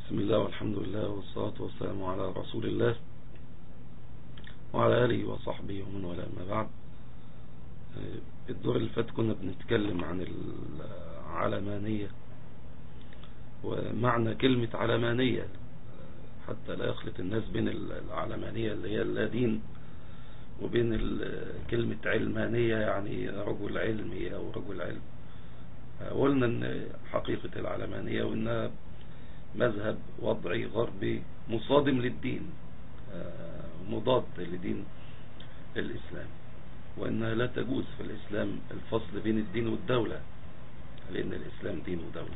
بسم الله والحمد لله والصلاة والسلام على رسول الله وعلى آله وصحبه ومن ولا ما بعد الدور اللي فات كنا بنتكلم عن العلمانية ومعنى كلمة علمانية حتى لا يخلط الناس بين العلمانية اللي هي اللادين وبين كلمة علمانية يعني رجل علمي أو رجل علم قلنا ان حقيقة العلمانية وانها مذهب وضعي غربي مصادم للدين مضاد لدين الإسلام وأنها لا تجوز في الإسلام الفصل بين الدين والدولة لأن الإسلام دين ودولة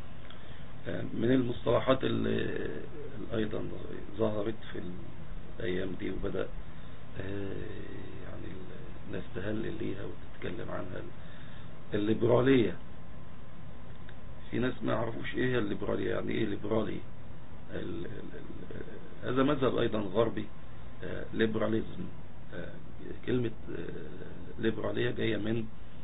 من المصطلحات اللي أيضا ظهرت في الأيام دي وبدأ يعني الناس تهلل ليها وتتكلم عنها الليبرالية في ناس ما يعرفوش ايه هي الليبرالية يعني ايه ليبرالي ال ال هذا مذهب ايضا غربي ليبراليزم كلمة ليبرالية جاية من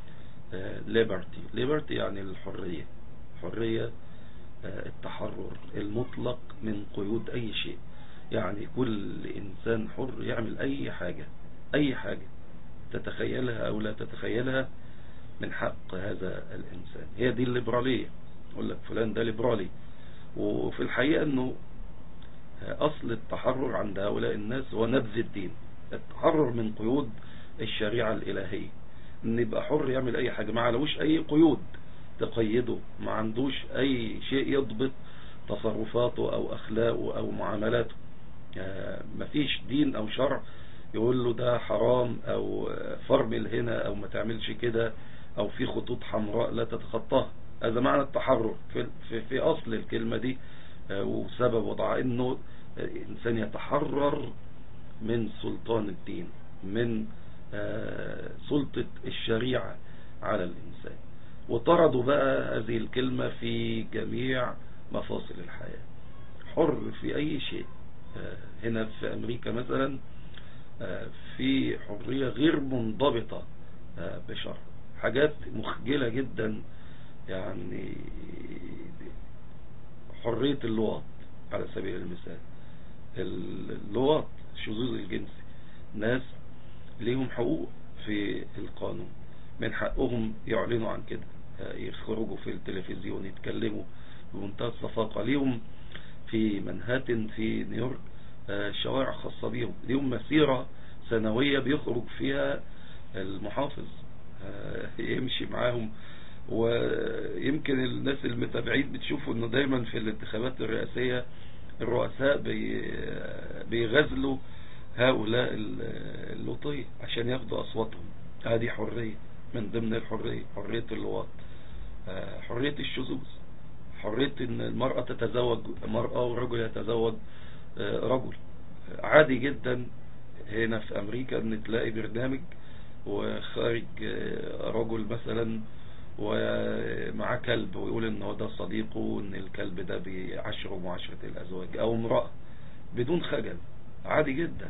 ليبرتي ليبرتي يعني الحرية حرية التحرر المطلق من قيود اي شيء يعني كل انسان حر يعمل اي حاجة اي حاجة تتخيلها او لا تتخيلها من حق هذا الانسان هي دي الليبرالية يقول لك فلان ده ليبرالي وفي الحقيقة انه اصل التحرر عند هؤلاء الناس هو نبذ الدين التحرر من قيود الشريعة الالهية ان يبقى حر يعمل اي حاجة ما علوش اي قيود تقيده ما عندوش اي شيء يضبط تصرفاته او اخلاقه او معاملاته مفيش دين او شرع يقول له ده حرام او فرمل هنا او ما تعملش كده او في خطوط حمراء لا تتخطاها هذا معنى التحرر في, في, في اصل الكلمة دي وسبب وضعها انه انسان يتحرر من سلطان الدين من سلطة الشريعة على الانسان وطردوا بقى هذه الكلمة في جميع مفاصل الحياة حر في اي شيء هنا في امريكا مثلا في حرية غير منضبطة بشرع حاجات مخجلة جدا يعني حرية اللواط على سبيل المثال اللواط الشذوذ الجنسي ناس ليهم حقوق في القانون من حقهم يعلنوا عن كده يخرجوا في التلفزيون يتكلموا بمنتهى الصفاقة ليهم في منهاتن في نيويورك شوارع خاصة بيهم ليهم مسيرة سنوية بيخرج فيها المحافظ يمشي معاهم ويمكن الناس المتابعين بتشوفوا انه دايما في الانتخابات الرئاسية الرؤساء بيغزلوا هؤلاء اللوطية عشان ياخدوا اصواتهم هذه حرية من ضمن الحرية حرية اللواط حرية الشذوذ حرية ان المرأة تتزوج مرأة والرجل يتزوج رجل عادي جدا هنا في امريكا ان تلاقي برنامج وخارج رجل مثلا ومعاه كلب ويقول ان هو ده صديقه وان الكلب ده بيعشره معاشرة الازواج او امرأة بدون خجل عادي جدا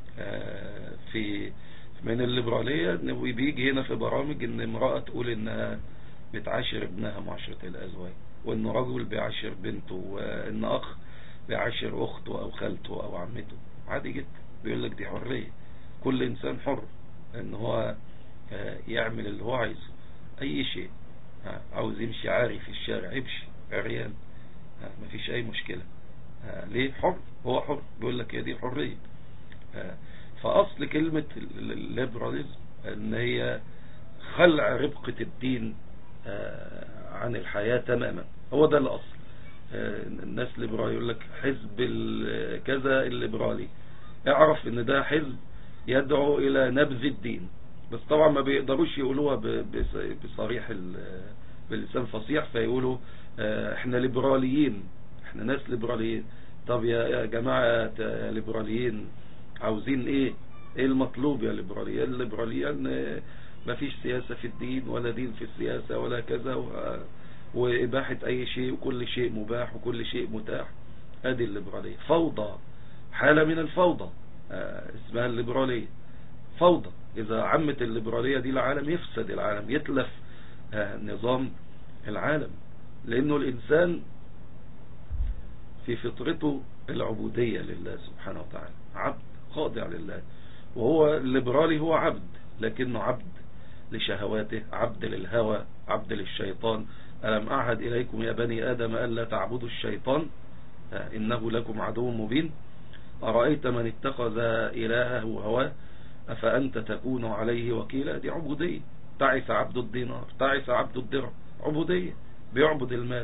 في من الليبرالية انه بيجي هنا في برامج ان امرأة تقول انها بتعاشر ابنها معاشرة الازواج وان رجل بيعاشر بنته وان اخ بيعاشر اخته او خالته او عمته عادي جدا بيقول لك دي حرية كل انسان حر ان هو يعمل اللي هو عايزه اي شيء عاوز يمشي عاري في الشارع يمشي عريان مفيش اي مشكلة ليه حر هو حر بيقول لك هي دي حرية فاصل كلمة الليبراليزم ان هي خلع ربقة الدين عن الحياة تماما هو ده الاصل الناس ليبرالي يقول لك حزب كذا الليبرالي اعرف ان ده حزب يدعو الى نبذ الدين بس طبعا ما بيقدروش يقولوها بصريح بلسان فصيح فيقولوا احنا ليبراليين احنا ناس ليبراليين طب يا جماعة ليبراليين عاوزين ايه ايه المطلوب يا ليبراليين الليبراليين ما فيش سياسة في الدين ولا دين في السياسة ولا كذا وإباحة أي شيء وكل شيء مباح وكل شيء متاح هذه الليبرالية فوضى حالة من الفوضى اسمها الليبرالية فوضى إذا عمت الليبرالية دي العالم يفسد العالم يتلف نظام العالم لأنه الإنسان في فطرته العبودية لله سبحانه وتعالى عبد خاضع لله وهو الليبرالي هو عبد لكنه عبد لشهواته عبد للهوى عبد للشيطان ألم أعهد إليكم يا بني آدم ألا تعبدوا الشيطان إنه لكم عدو مبين أرأيت من اتخذ إلهه هواه أفأنت تكون عليه وكيلا دي عبودية تعس عبد الدينار تعس عبد الدرهم عبودية بيعبد المال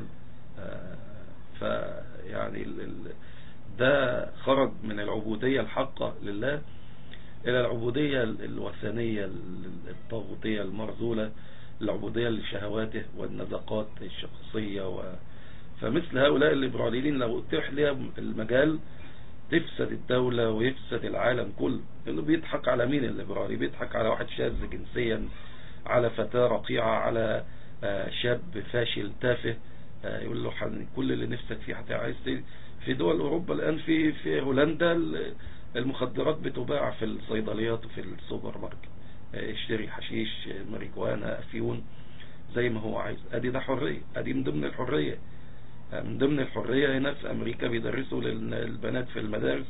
فيعني ده خرج من العبودية الحقة لله إلى العبودية الوثنية الطاغوتية المرذولة العبودية لشهواته والنزقات الشخصية و... فمثل هؤلاء الليبراليين لو اتيح لهم المجال تفسد الدولة ويفسد العالم كله اللي بيضحك على مين الليبرالي بيضحك على واحد شاذ جنسيا على فتاة رقيعة على شاب فاشل تافه يقول له كل اللي نفسك فيه عايز في دول اوروبا الان في في هولندا المخدرات بتباع في الصيدليات وفي السوبر ماركت اشتري حشيش ماريجوانا افيون زي ما هو عايز ادي ده حرية ادي من ضمن الحرية من ضمن الحرية هنا في امريكا بيدرسوا للبنات في المدارس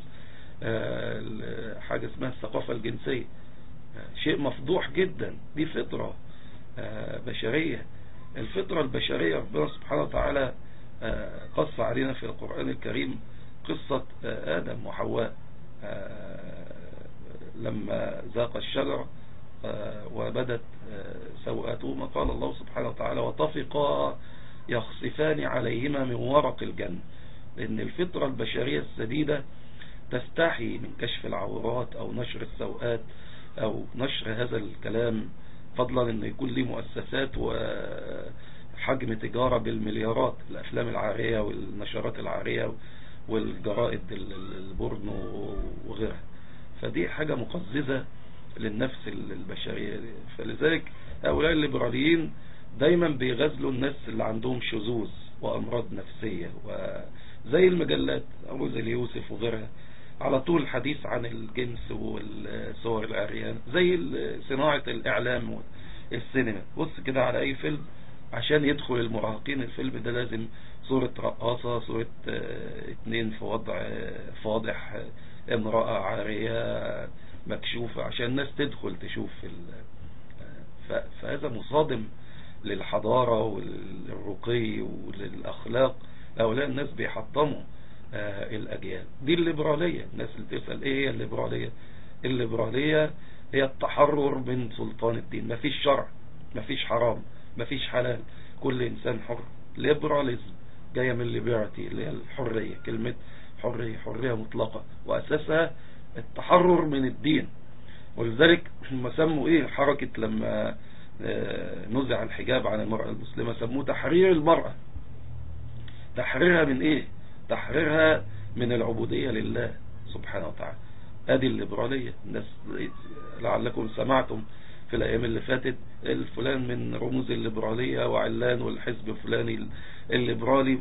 حاجة اسمها الثقافة الجنسية شيء مفضوح جدا دي فطرة بشرية الفطرة البشرية ربنا سبحانه وتعالى قص علينا في القرآن الكريم قصة آدم وحواء لما ذاق الشجرة وبدت سوءاتهما قال الله سبحانه وتعالى وطفقا يخصفان عليهما من ورق الجنة لأن الفطرة البشرية السديدة تستحي من كشف العورات أو نشر السوءات أو نشر هذا الكلام فضلا أن يكون لي مؤسسات وحجم تجارة بالمليارات الأفلام العارية والنشرات العارية والجرائد البورنو وغيرها فدي حاجة مقززة للنفس البشرية فلذلك هؤلاء الليبراليين دايما بيغزلوا الناس اللي عندهم شذوذ وأمراض نفسية وزي المجلات أو زي اليوسف وغيرها على طول الحديث عن الجنس والصور العريان زي صناعة الإعلام والسينما بص كده على أي فيلم عشان يدخل المراهقين الفيلم ده لازم صورة رقاصة صورة اتنين في وضع فاضح امرأة عارية مكشوفة عشان الناس تدخل تشوف فهذا مصادم للحضارة والرقي وللأخلاق هؤلاء الناس بيحطموا الأجيال دي الليبرالية الناس اللي تسأل ايه هي الليبرالية الليبرالية هي التحرر من سلطان الدين مفيش شرع مفيش حرام مفيش حلال كل إنسان حر ليبراليزم جاية من ليبرتي اللي هي الحرية كلمة حرية حرية مطلقة وأساسها التحرر من الدين ولذلك هم سموا ايه حركة لما نزع الحجاب عن المرأة المسلمة سموه تحرير المرأة تحريرها من ايه تحريرها من العبودية لله سبحانه وتعالى ادي الليبرالية الناس لعلكم سمعتم في الايام اللي فاتت الفلان من رموز الليبرالية وعلان والحزب الفلاني الليبرالي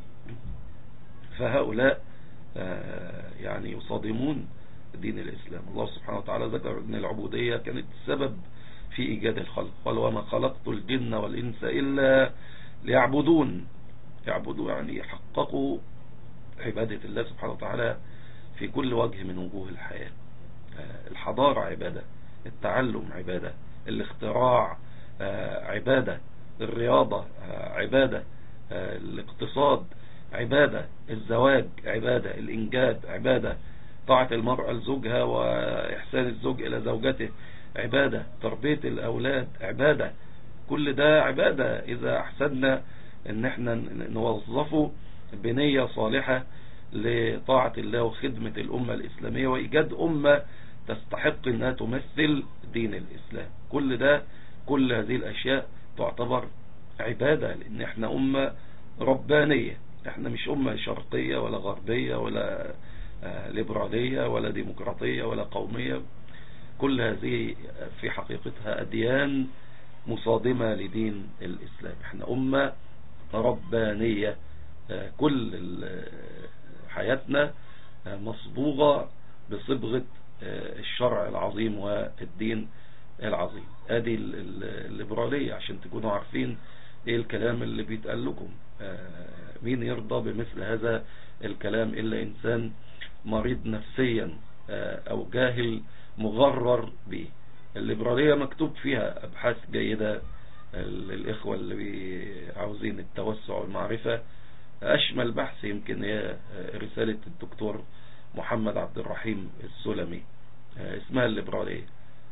فهؤلاء يعني يصادمون دين الإسلام الله سبحانه وتعالى ذكر أن العبودية كانت سبب في إيجاد الخلق قال وما خلقت الجن والإنس إلا ليعبدون يعبدوا يعني يحققوا عبادة الله سبحانه وتعالى في كل وجه من وجوه الحياة الحضارة عبادة التعلم عبادة الاختراع عبادة الرياضة عبادة الاقتصاد عبادة الزواج عبادة الإنجاب عبادة طاعة المرأة لزوجها وإحسان الزوج إلى زوجته عبادة تربية الأولاد عبادة كل ده عبادة إذا أحسننا أن احنا نوظفه بنية صالحة لطاعة الله وخدمة الأمة الإسلامية وإيجاد أمة تستحق أنها تمثل دين الإسلام كل ده كل هذه الأشياء تعتبر عبادة لأن احنا أمة ربانية احنا مش أمة شرقية ولا غربية ولا ليبرالية ولا ديمقراطية ولا قومية كل هذه في حقيقتها أديان مصادمة لدين الإسلام احنا أمة ربانية كل حياتنا مصبوغة بصبغة الشرع العظيم والدين العظيم ادي الليبرالية عشان تكونوا عارفين ايه الكلام اللي بيتقال لكم مين يرضى بمثل هذا الكلام إلا إنسان مريض نفسيا أو جاهل مغرر به الليبرالية مكتوب فيها أبحاث جيدة للإخوة اللي عاوزين التوسع والمعرفة أشمل بحث يمكن هي رسالة الدكتور محمد عبد الرحيم السلمي اسمها الليبرالية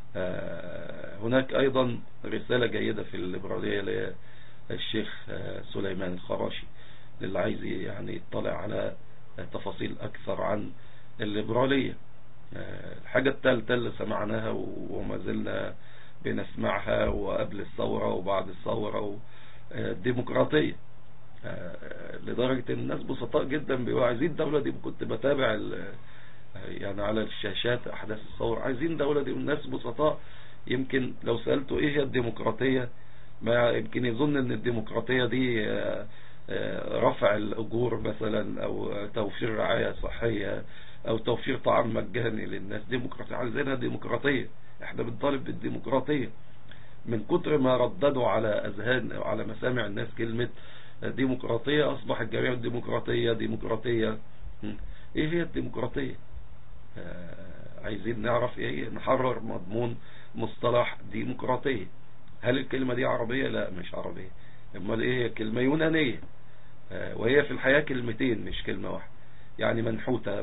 هناك أيضا رسالة جيدة في الليبرالية للشيخ سليمان الخراشي للي عايز يعني يطلع على تفاصيل أكثر عن الليبرالية الحاجة الثالثة اللي سمعناها وما زلنا بنسمعها وقبل الثورة وبعد الثورة الديمقراطية لدرجة ان الناس بسطاء جدا بيقولوا عايزين الدولة دي كنت بتابع يعني على الشاشات احداث الثورة عايزين دولة دي والناس بسطاء يمكن لو سألته ايه هي الديمقراطية ما يمكن يظن ان الديمقراطية دي رفع الاجور مثلا او توفير رعاية صحية او توفير طعام مجاني للناس ديمقراطية عايزينها ديمقراطية احنا بنطالب بالديمقراطية من كتر ما رددوا على اذهان او على مسامع الناس كلمة ديمقراطية اصبح الجميع الديمقراطية ديمقراطية ايه هي الديمقراطية آه عايزين نعرف ايه نحرر مضمون مصطلح ديمقراطية هل الكلمة دي عربية لا مش عربية امال ايه هي كلمة يونانية آه وهي في الحياة كلمتين مش كلمة واحدة يعني منحوتة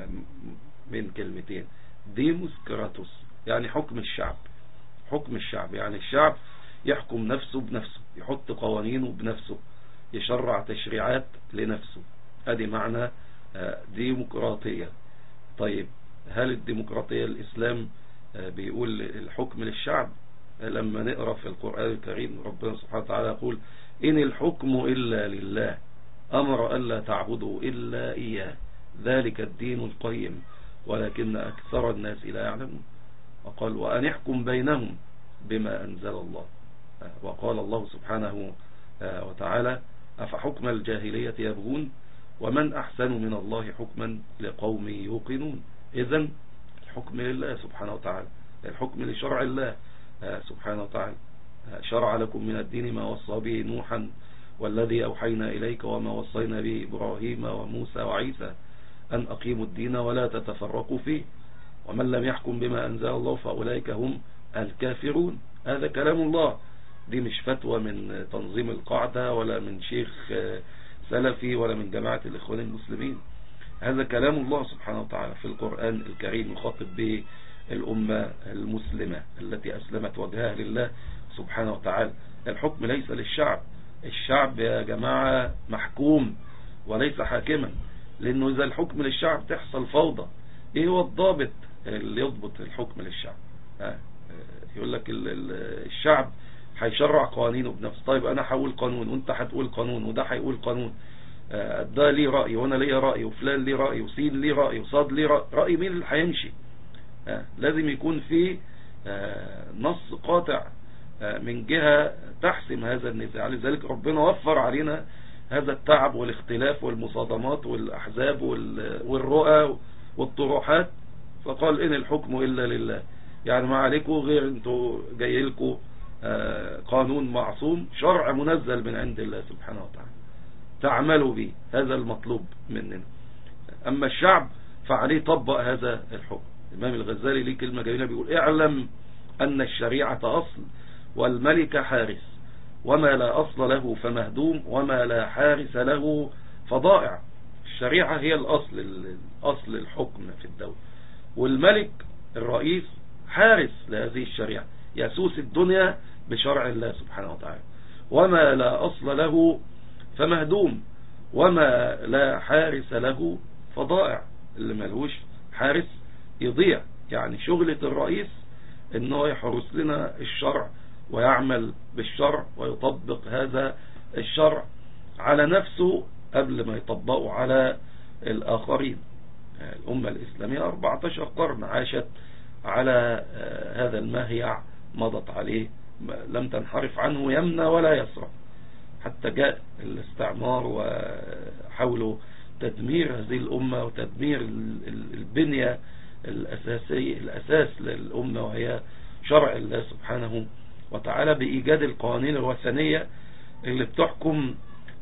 من كلمتين ديموس كراتوس يعني حكم الشعب حكم الشعب يعني الشعب يحكم نفسه بنفسه يحط قوانينه بنفسه يشرع تشريعات لنفسه ادي معنى ديمقراطية طيب هل الديمقراطية الاسلام بيقول الحكم للشعب لما نقرأ في القرآن الكريم ربنا سبحانه وتعالى يقول إن الحكم إلا لله أمر ألا تعبدوا إلا إياه ذلك الدين القيم ولكن أكثر الناس لا يعلمون وقال وأن يحكم بينهم بما أنزل الله وقال الله سبحانه وتعالى أفحكم الجاهلية يبغون ومن أحسن من الله حكما لقوم يوقنون إذا الحكم لله سبحانه وتعالى الحكم لشرع الله سبحانه وتعالى شرع لكم من الدين ما وصى به نوحا والذي أوحينا إليك وما وصينا به إبراهيم وموسى وعيسى أن أقيموا الدين ولا تتفرقوا فيه ومن لم يحكم بما أنزل الله فأولئك هم الكافرون هذا كلام الله دي مش فتوى من تنظيم القاعدة ولا من شيخ سلفي ولا من جماعة الإخوان المسلمين هذا كلام الله سبحانه وتعالى في القرآن الكريم يخاطب به الأمة المسلمة التي أسلمت وجهها لله سبحانه وتعالى الحكم ليس للشعب الشعب يا جماعة محكوم وليس حاكما لأنه إذا الحكم للشعب تحصل فوضى إيه هو الضابط اللي يضبط الحكم للشعب يقول لك الشعب هيشرع قوانينه بنفسه طيب أنا هقول قانون وانت هتقول قانون وده هيقول قانون ده ليه رأي وانا ليه رأي وفلان ليه رأي وسين ليه رأي وصاد ليه رأي, رأي مين اللي هيمشي لازم يكون في نص قاطع من جهة تحسم هذا النزاع لذلك ربنا وفر علينا هذا التعب والاختلاف والمصادمات والأحزاب والرؤى والطروحات فقال إن الحكم إلا لله يعني ما عليكم غير انتوا جاي لكم قانون معصوم شرع منزل من عند الله سبحانه وتعالى تعملوا به هذا المطلوب مننا أما الشعب فعليه طبق هذا الحكم الإمام الغزالي ليه كلمة جميلة بيقول اعلم أن الشريعة أصل والملك حارس وما لا أصل له فمهدوم وما لا حارس له فضائع الشريعة هي الأصل أصل الحكم في الدولة والملك الرئيس حارس لهذه الشريعة يسوس الدنيا بشرع الله سبحانه وتعالى وما لا أصل له فمهدوم وما لا حارس له فضائع اللي ملهوش حارس يضيع يعني شغلة الرئيس انه يحرس لنا الشرع ويعمل بالشرع ويطبق هذا الشرع على نفسه قبل ما يطبقه على الآخرين الأمة الإسلامية 14 قرن عاشت على هذا المهيع مضت عليه لم تنحرف عنه يمنى ولا يسرى حتى جاء الاستعمار وحاولوا تدمير هذه الأمة وتدمير البنية الأساسي الأساس للأمة وهي شرع الله سبحانه وتعالى بإيجاد القوانين الوثنية اللي بتحكم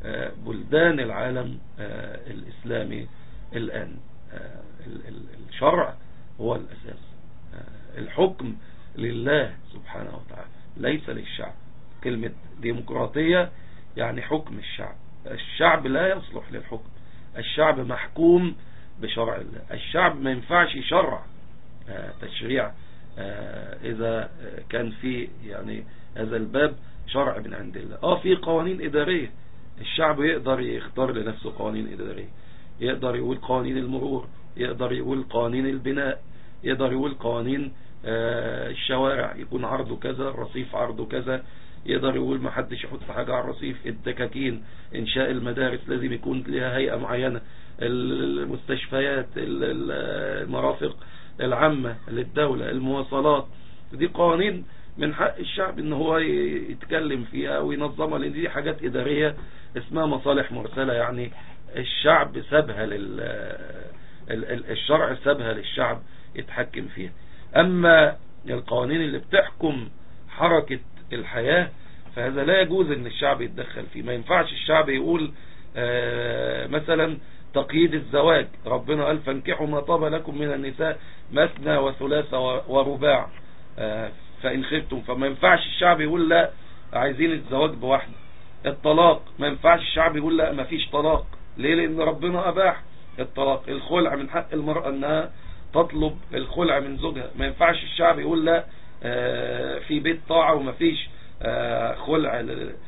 بلدان العالم الإسلامي الآن الشرع هو الأساس الحكم لله سبحانه وتعالى ليس للشعب كلمة ديمقراطية يعني حكم الشعب الشعب لا يصلح للحكم الشعب محكوم بشرع الله الشعب ما ينفعش يشرع تشريع إذا كان في يعني هذا الباب شرع من عند الله اه في قوانين إدارية الشعب يقدر يختار لنفسه قوانين إدارية يقدر يقول قوانين المرور يقدر يقول قوانين البناء يقدر يقول قوانين الشوارع يكون عرضه كذا الرصيف عرضه كذا يقدر يقول ما حدش يحط حاجة على الرصيف الدكاكين انشاء المدارس لازم يكون لها هيئة معينة المستشفيات المرافق العامة للدولة المواصلات دي قوانين من حق الشعب ان هو يتكلم فيها وينظمها لان دي حاجات ادارية اسمها مصالح مرسلة يعني الشعب سابها لل الشرع سابها للشعب يتحكم فيها اما القوانين اللي بتحكم حركة الحياة فهذا لا يجوز ان الشعب يتدخل فيه ما ينفعش الشعب يقول مثلا تقييد الزواج ربنا قال فانكحوا ما طاب لكم من النساء مثنى وثلاث ورباع فإن خفتم فما ينفعش الشعب يقول لا عايزين الزواج بواحدة الطلاق ما ينفعش الشعب يقول لا ما فيش طلاق ليه لأن ربنا أباح الطلاق الخلع من حق المرأة أنها تطلب الخلع من زوجها ما ينفعش الشعب يقول لا في بيت طاعة وما فيش خلع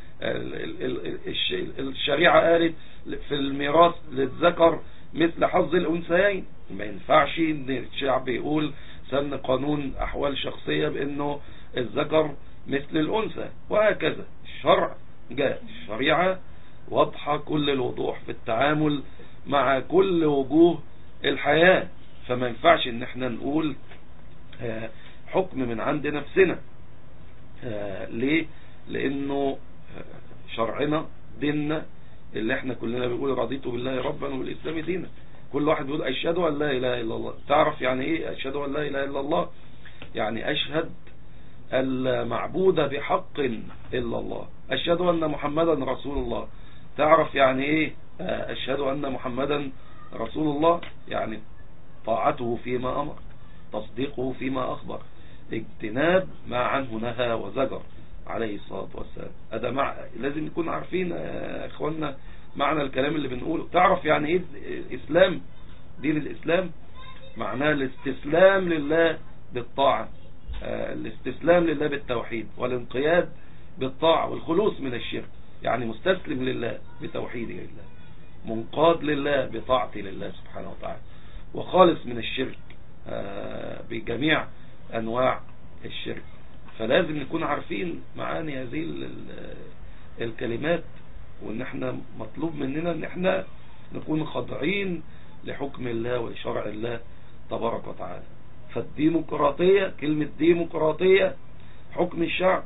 الشريعة قالت في الميراث للذكر مثل حظ الأنثيين ما ينفعش ان الشعب يقول سن قانون أحوال شخصية بأنه الذكر مثل الأنثى وهكذا الشرع جاء الشريعة واضحة كل الوضوح في التعامل مع كل وجوه الحياة فما ينفعش ان احنا نقول حكم من عند نفسنا ليه لانه شرعنا ديننا اللي احنا كلنا بنقول رضيت بالله ربا وبالاسلام دينا كل واحد بيقول اشهد ان لا اله الا الله تعرف يعني ايه اشهد ان لا اله الا الله يعني اشهد المعبود بحق الا الله اشهد ان محمدا رسول الله تعرف يعني ايه اشهد ان محمدا رسول الله يعني طاعته فيما امر تصديقه فيما اخبر اجتناب ما عنه نهى وزجر عليه الصلاة والسلام هذا مع لازم نكون عارفين يا اخوانا معنى الكلام اللي بنقوله تعرف يعني ايه الاسلام دين الاسلام معناه الاستسلام لله بالطاعة الاستسلام لله بالتوحيد والانقياد بالطاعة والخلوص من الشرك يعني مستسلم لله بتوحيده لله منقاد لله بطاعته لله سبحانه وتعالى وخالص من الشرك بجميع أنواع الشرك فلازم نكون عارفين معاني هذه الكلمات وان احنا مطلوب مننا ان احنا نكون خاضعين لحكم الله ولشرع الله تبارك وتعالى فالديمقراطية كلمة ديمقراطية حكم الشعب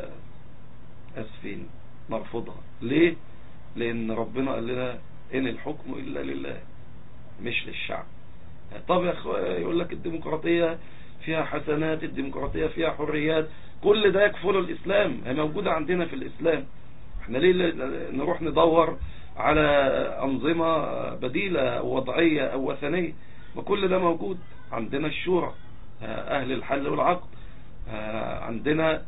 اسفين نرفضها ليه لان ربنا قال لنا ان الحكم الا لله مش للشعب طب يا اخوة يقول لك الديمقراطية فيها حسنات الديمقراطية فيها حريات كل ده يكفل الإسلام هي موجودة عندنا في الإسلام احنا ليه نروح ندور على أنظمة بديلة أو وضعية أو وثنية ما كل ده موجود عندنا الشورى أهل الحل والعقد عندنا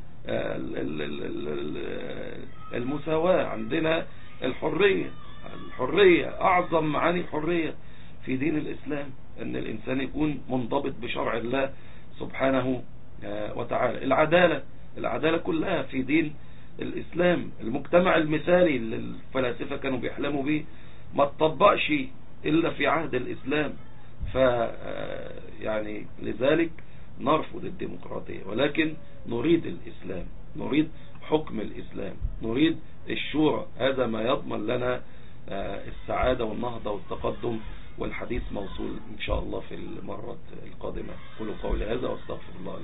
المساواة عندنا الحرية الحرية أعظم معاني الحرية في دين الإسلام أن الإنسان يكون منضبط بشرع الله سبحانه وتعالى العدالة العدالة كلها في دين الإسلام المجتمع المثالي اللي الفلاسفة كانوا بيحلموا به ما تطبقش إلا في عهد الإسلام ف يعني لذلك نرفض الديمقراطية ولكن نريد الإسلام نريد حكم الإسلام نريد الشورى هذا ما يضمن لنا السعادة والنهضة والتقدم والحديث موصول إن شاء الله في المرة القادمة قولوا قولي هذا واستغفر الله لي